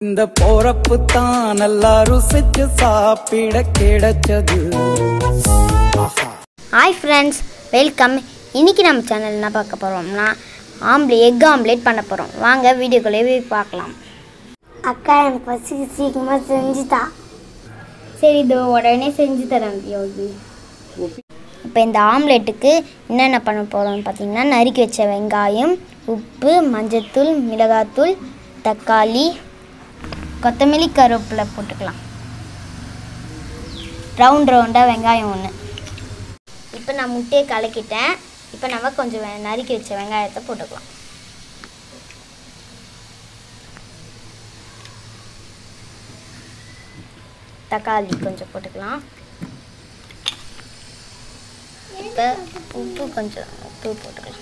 இந்த போறப்பு தான் நல்லா ருசிச்சு சாப்பிட கிடைச்சது ஆஹா ஹாய் ஃப்ரெண்ட்ஸ் வெல்கம் இன்னைக்கு நம்ம சேனல் என்ன பார்க்க போகிறோம்னா ஆம்லே எக் ஆம்லேட் பண்ண போகிறோம் வாங்க வீடியோக்குள்ளே போய் பார்க்கலாம் அக்கா எனக்கு பசிக்கு சீக்கிரமாக செஞ்சுதா சரி இது உடனே செஞ்சு தரேன் யோகி இப்போ இந்த ஆம்லேட்டுக்கு என்னென்ன பண்ண போகிறோம்னு பார்த்தீங்கன்னா நறுக்கி வச்ச வெங்காயம் உப்பு மஞ்சத்தூள் மிளகாத்தூள் தக்காளி கொத்தமல்லி கருவேப்பிலை போட்டுக்கலாம் ரவுண்ட் ரவுண்டாக வெங்காயம் ஒன்று இப்போ நான் முட்டையை கலக்கிட்டேன் இப்போ நம்ம கொஞ்சம் வெ- நறுக்கி வச்ச வெங்காயத்தை போட்டுக்கலாம் தக்காளி கொஞ்சம் போட்டுக்கலாம் இப்போ உப்பு கொஞ்சம் உப்பு போட்டுக்கலாம்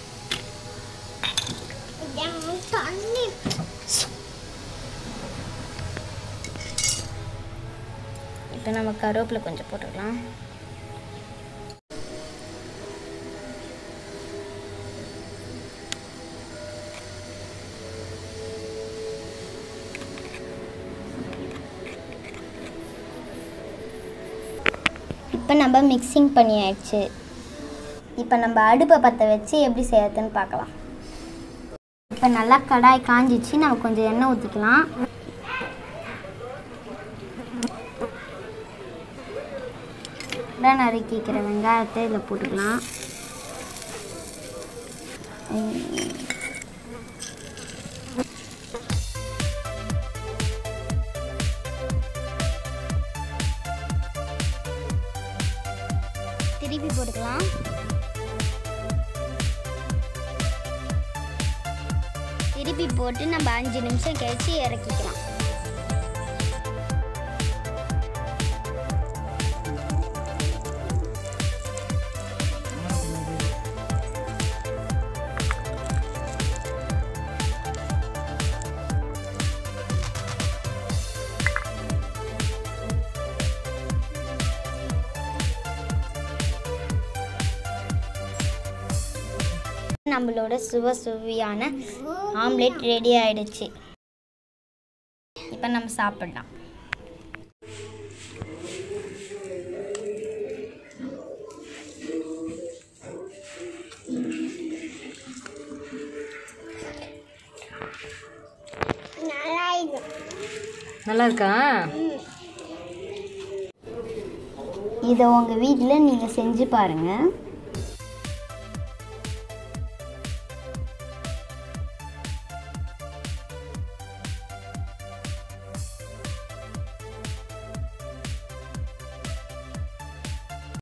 இப்போ நம்ம கருவேப்பிலை கொஞ்சம் போட்டுக்கலாம் இப்போ நம்ம மிக்சிங் பண்ணியாச்சு இப்போ நம்ம அடுப்பை பற்ற வச்சு எப்படி செய்யறதுன்னு பார்க்கலாம் இப்போ நல்லா கடாய் காஞ்சிச்சு நம்ம கொஞ்சம் எண்ணெய் ஊற்றிக்கலாம் நல்லா நறுக்கிக்கிற வெங்காயத்தை இதில் போட்டுக்கலாம் திருப்பி போட்டுக்கலாம் திருப்பி போட்டு நம்ம அஞ்சு நிமிஷம் கழிச்சு இறக்கிக்கலாம் நம்மளோட சுவ சுவையான ஆம்லெட் ரெடி ஆயிடுச்சு இப்போ நம்ம சாப்பிடலாம் நல்லா இருக்கும் நல்லா இருக்கா இதை உங்கள் வீட்டில் நீங்கள் செஞ்சு பாருங்கள்